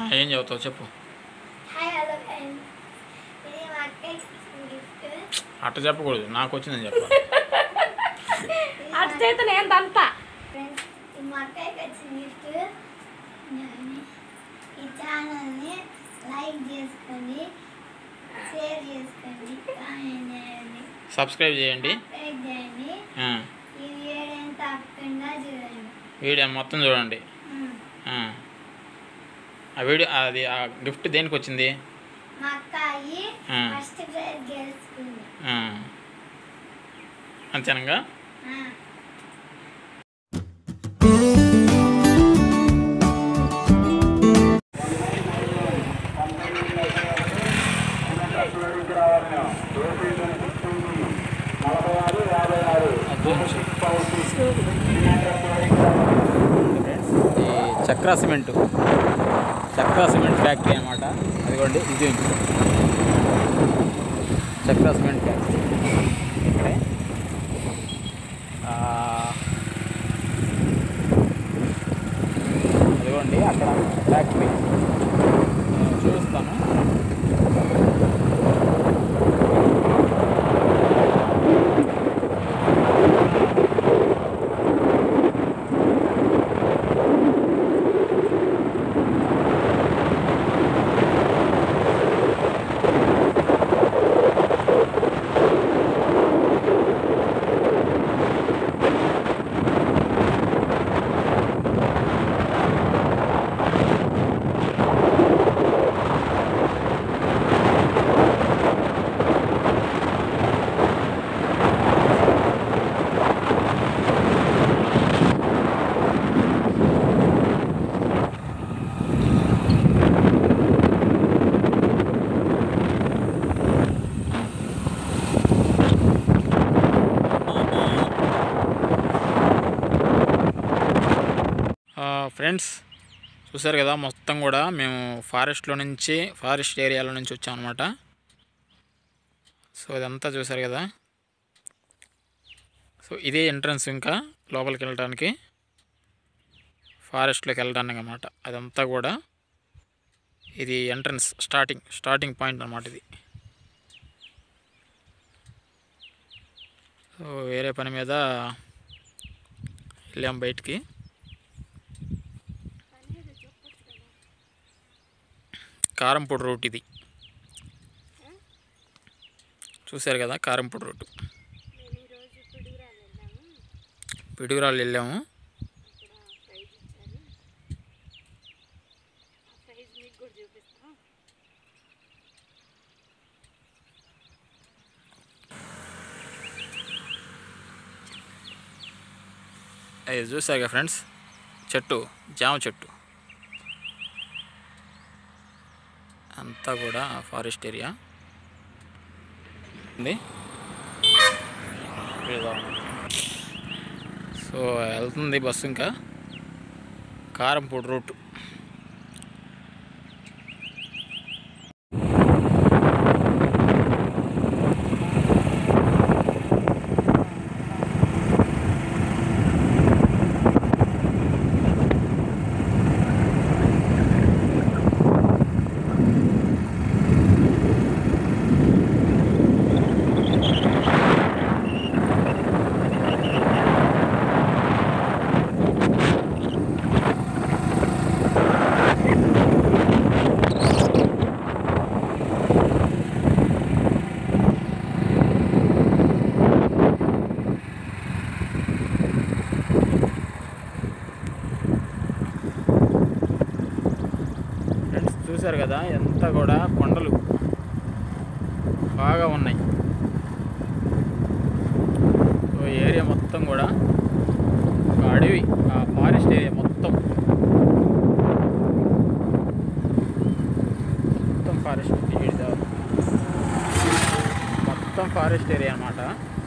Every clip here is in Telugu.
ఆ, ఏం చెబుతావు చెప్పు హాయ్ హలో ఫ్రెండ్స్ ఇది మా అక్కకి ఇచ్చిన గిఫ్ట్ అట్ట చెప్పకూడదు నాకు వచ్చిందని చెప్పాలి అటు చేత నేను దంతా ఫ్రెండ్స్ ఇది మా అక్కకి వచ్చిన గిఫ్ట్ ఈ ఛానల్ని లైక్ చేసుకోండి షేర్ చేసుకోండి కామెంట్ చేయండి సబ్స్క్రైబ్ చేయండి సబ్స్క్రైబ్ చేయండి ఆ, ఈ వీడియోని తప్పకుండా చూడండి వీడియో మొత్తం చూడండి ఉమ్. ఆ. ఆ వీడియో అది ఆ గిఫ్ట్ దేనికి వచ్చింది మా అక్కాయి ఆ. ఫస్ట్ ప్రైజ్ గెలుచుకుంది ఆ. అంతేనంగా ఆ. ఈ Chakra cement Chakra cement factory అనమాట అదిగోండి ఇది చక్రా సిమెంట్ ఫ్యాక్టరీ ఇక్కడే ఆ, అదిగోండి అక్కడ ఫ్యాక్టరీ నేను చూస్తాను ఫ్రెండ్స్ చూసారు కదా మొత్తం కూడా మేము ఫారెస్ట్లో నుంచి ఫారెస్ట్ ఏరియాలో నుంచి వచ్చాం అనమాట సో ఇదంతా చూసారు కదా సో ఇదే ఎంట్రన్స్ ఇంకా లోపలికి వెళ్ళడానికి ఫారెస్ట్లోకి వెళ్ళడానికి అనమాట అదంతా కూడా ఇది ఎంట్రన్స్ స్టార్టింగ్ స్టార్టింగ్ పాయింట్ అనమాట ఇది సో వేరే పని మీద వెళ్ళాం బయటికి కారంపొడి రోడ్ ఇది చూశారు కదా కారంపొడి రోడ్డు నేను ఈరోజు పిడుగురాలు వెళ్ళాము పిడుగురాళ్ళు వెళ్ళాము అక్కడ ప్రైజ్ ఇచ్చారు ఆ ప్రైజ్ మీకు కూడా చూపిస్తాం అది చూసారు కదా ఫ్రెండ్స్ చెట్టు జామ చెట్టు అంతా కూడా ఫారెస్ట్ ఏరియా ఉంది సో వెళ్తుంది బస్సు ఇంకా కారంపూడి రూట్ ఫ్రెండ్స్ చూశారు కదా ఎంత కూడా కొండలు బాగా ఉన్నాయి సో ఏరియా మొత్తం కూడా ఒక అడవి ఆ ఫారెస్ట్ ఏరియా మొత్తం మొత్తం ఫారెస్ట్ ఇది మొత్తం ఫారెస్ట్ ఏరియా అన్నమాట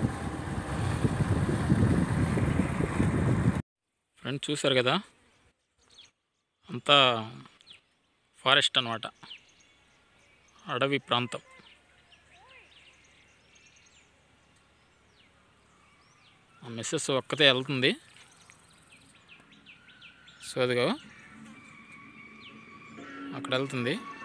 ఫ్రెండ్స్ చూశారు కదా అంతా ఫారెస్ట్ అన్నమాట అడవి ప్రాంతం ఆ మిస్సెస్ ఒక్కతే వెళ్తుంది సో అదిగో అక్కడ వెళ్తుంది